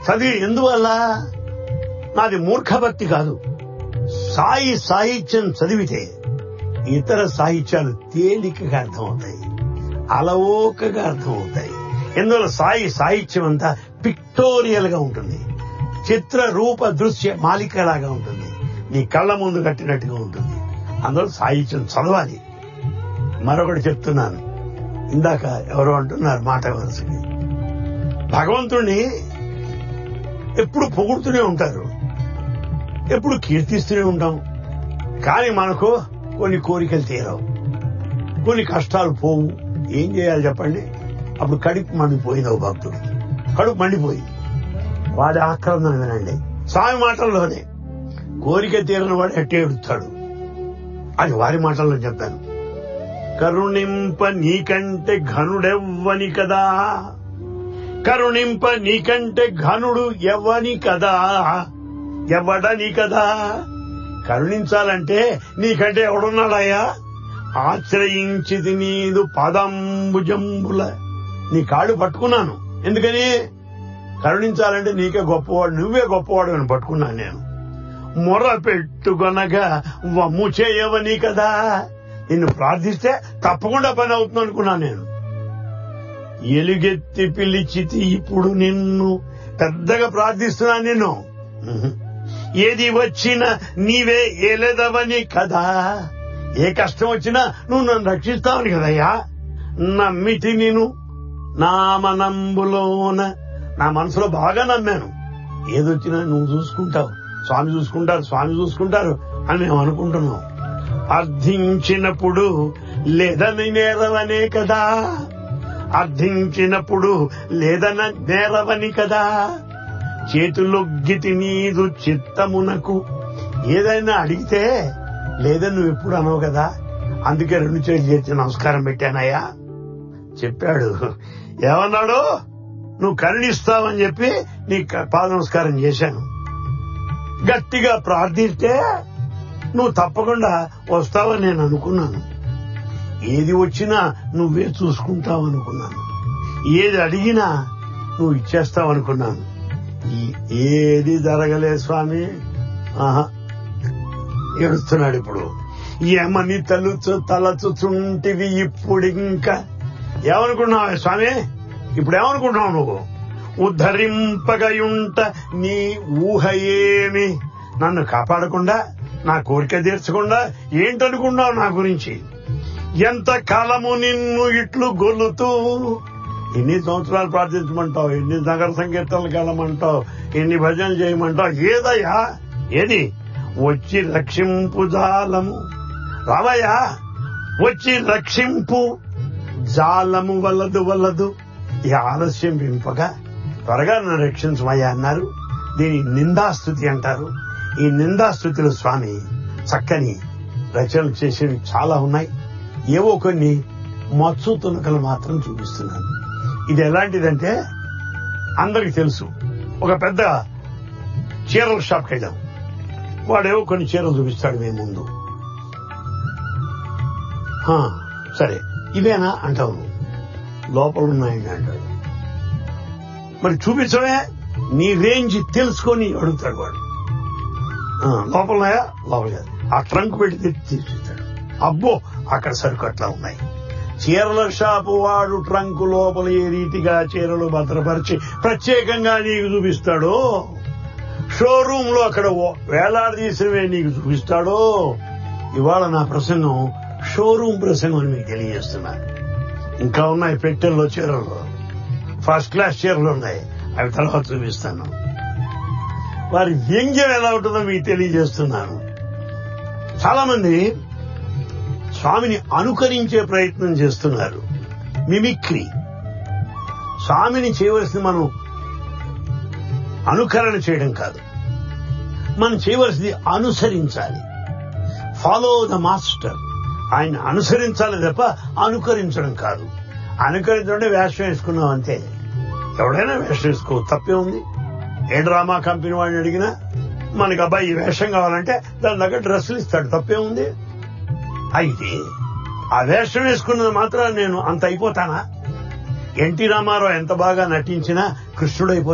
చదివి ఎందువల్ల నాది మూర్ఖభక్తి కాదు సాయి సాహిత్యం చదివితే ఇతర సాహిత్యాలు తేలికగా అర్థమవుతాయి అలవోకగా అర్థమవుతాయి ఎందువల్ల సాయి సాహిత్యం అంతా పిక్టోరియల్ గా ఉంటుంది చిత్ర రూప దృశ్య మాలికలాగా ఉంటుంది నీ కళ్ళ ముందు కట్టినట్టుగా ఉంటుంది అందువల్ల సాహిత్యం చదవాలి మరొకటి చెప్తున్నాను ఇందాక ఎవరో అంటున్నారు మాట వరుసకి భగవంతుణ్ణి ఎప్పుడు పొగుడుతూనే ఉంటారు ఎప్పుడు కీర్తిస్తూనే ఉంటాం కానీ మనకు కొన్ని కోరికలు తీరవు కొన్ని కష్టాలు పోవు ఏం చేయాలి చెప్పండి అప్పుడు కడుపు మండిపోయింది ఓ భక్తుడు కడుపు మండిపోయింది వాడి ఆక్రందన వినండి స్వామి మాటల్లోనే కోరిక తీరని వాడు ఎట్టే ఎడుతాడు అది వారి మాటల్లో చెప్పాను కరుణింప నీకంటే ఘనుడెవ్వని కదా కరుణింప నీకంటే ఘనుడు ఎవ్వని కదా ఎవడని కదా కరుణించాలంటే నీకంటే ఎవడున్నాడయ్యా ఆశ్రయించిది నీదు పదంబుజంబుల నీ కాళ్ళు పట్టుకున్నాను ఎందుకని కరుణించాలంటే నీకే గొప్పవాడు నువ్వే గొప్పవాడు అని పట్టుకున్నాను నేను మొర పెట్టుకొనగా వమ్ము చేయవని కదా నిన్ను ప్రార్థిస్తే తప్పకుండా పని అవుతుంది అనుకున్నాను నేను ఎలుగెత్తి పిలిచితి ఇప్పుడు నిన్ను పెద్దగా ప్రార్థిస్తున్నాను నిన్ను ఉహు. ఏది వచ్చినా నీవే ఏలేదవని కదా ఏ కష్టం వచ్చినా నువ్వు నన్ను రక్షిస్తావని కదయ్యా నమ్మితి నేను నామనంబులోన నా మనసులో బాగా నమ్మాను ఏదొచ్చినా నువ్వు చూసుకుంటావు స్వామి చూసుకుంటారు స్వామి చూసుకుంటారు అని మేము అనుకుంటున్నాం అర్థించినప్పుడు లేదని నేరవనే కదా అర్థించినప్పుడు లేదన నేరవని కదా చేతులొగ్గితి నీదు చిత్తమునకు ఏదైనా అడిగితే లేదని నువ్వు ఎప్పుడు అనవు కదా అందుకే రెండు చేతులు చేసి నమస్కారం పెట్టానయ్యా చెప్పాడు ఏమన్నాడు నువ్వు కరుణిస్తావని చెప్పి నీ పాద నమస్కారం చేశాను గట్టిగా ప్రార్థిస్తే నువ్వు తప్పకుండా వస్తావని నేను అనుకున్నాను ఏది వచ్చినా నువ్వే చూసుకుంటావు అనుకున్నాను ఏది అడిగినా నువ్వు ఇచ్చేస్తావు అనుకున్నాను ఈ- ఏది జరగలే స్వామి ఆహా ఏడుస్తున్నాడు ఇప్పుడు ఏమని తలుచు తలచుచుంటివి ఇప్పుడు ఇంకా ఏమనుకున్నావు స్వామి ఇప్పుడు ఏమనుకుంటున్నావు నువ్వు ఉద్ధరింపగయుంట నీ ఊహ ఏమి నన్ను కాపాడకుండా నా కోరిక తీర్చకుండా ఏంటనుకున్నావు నా గురించి ఎంత కాలము నిన్ను ఇట్లు గొల్లుతూ ఎన్ని సంవత్సరాలు ప్రార్థించమంటావు ఎన్ని నగర సంకీర్తనలకు వెళ్ళమంటావు ఎన్ని భజనలు చేయమంటావు ఏదయ్యా ఏది వచ్చి రక్షింపు జాలము రావయ్యా వచ్చి రక్షింపు జాలము వల్లదు వల్లదు ఈ ఆలస్యం వింపగా త్వరగా నన్ను రక్షించమయ్యా అన్నారు దీని నిందాస్తుతి అంటారు ఈ నిందాస్తుతిలో స్వామి చక్కని రచనలు చేసేవి చాలా ఉన్నాయి ఏవో కొన్ని మత్సు తునకలు మాత్రం చూపిస్తున్నాను ఇది ఎలాంటిదంటే అందరికి తెలుసు ఒక పెద్ద చీరల షాప్కి వెళ్ళాం వాడేవో కొన్ని చీరలు చూపిస్తాడు మేము ముందు "హా, సరే ఇవేనా అంటావు నువ్వు. లోపల ఉన్నాయండి అంటాడు మరి చూపించడమే నీ రేంజ్ తెలుసుకొని అడుగుతాడు వాడు "ఆ, లోపల ఉన్నాయా లోపల లేదు." ఆ ట్రంక్ పెట్టి తెచ్చి తీసిస్తాడు అబ్బో అక్కడ సరుకు అట్లా ఉన్నాయి చీరల షాపు వాడు ట్రంక్ లోపల ఏ రీతిగా చీరలు భద్రపరిచి ప్రత్యేకంగా నీకు చూపిస్తాడో షోరూమ్ లో అక్కడ ఓ- వేలాడదీసినవే నీకు చూపిస్తాడో ఇవాళ నా ప్రసంగం షోరూమ్ ప్రసంగం అని మీకు తెలియజేస్తున్నా ఇంకా ఉన్నాయి పెట్టెల్లో చీరలు ఫస్ట్ క్లాస్ చీరలు ఉన్నాయి అవి తర్వాత చూపిస్తాను వారి వ్యంగ్యం ఎలా ఉంటుందో మీకు తెలియజేస్తున్నాను చాలా మంది స్వామిని అనుకరించే ప్రయత్నం చేస్తున్నారు మిమిక్రీ స్వామిని చేయవలసింది మనం అనుకరణ చేయడం కాదు మనం చేయవలసింది అనుసరించాలి ఫాలో ద మాస్టర్ ఆయన అనుసరించాలి తప్ప అనుకరించడం కాదు అనుకరించడం అంటే వేషం వేసుకున్నాం అంతే ఎవడైనా వేషం వేసుకో తప్పే ఉంది ఏ డ్రామా కంపెనీ వాడిని అడిగినా మనకి అబ్బాయి ఈ వేషం కావాలంటే దాని దగ్గర డ్రెస్సులు ఇస్తాడు తప్పే ఉంది అయితే ఆ వేషం వేసుకున్నది మాత్రం నేను అంత అయిపోతానా ఎన్టీ రామారావు ఎంత బాగా నటించినా కృష్ణుడు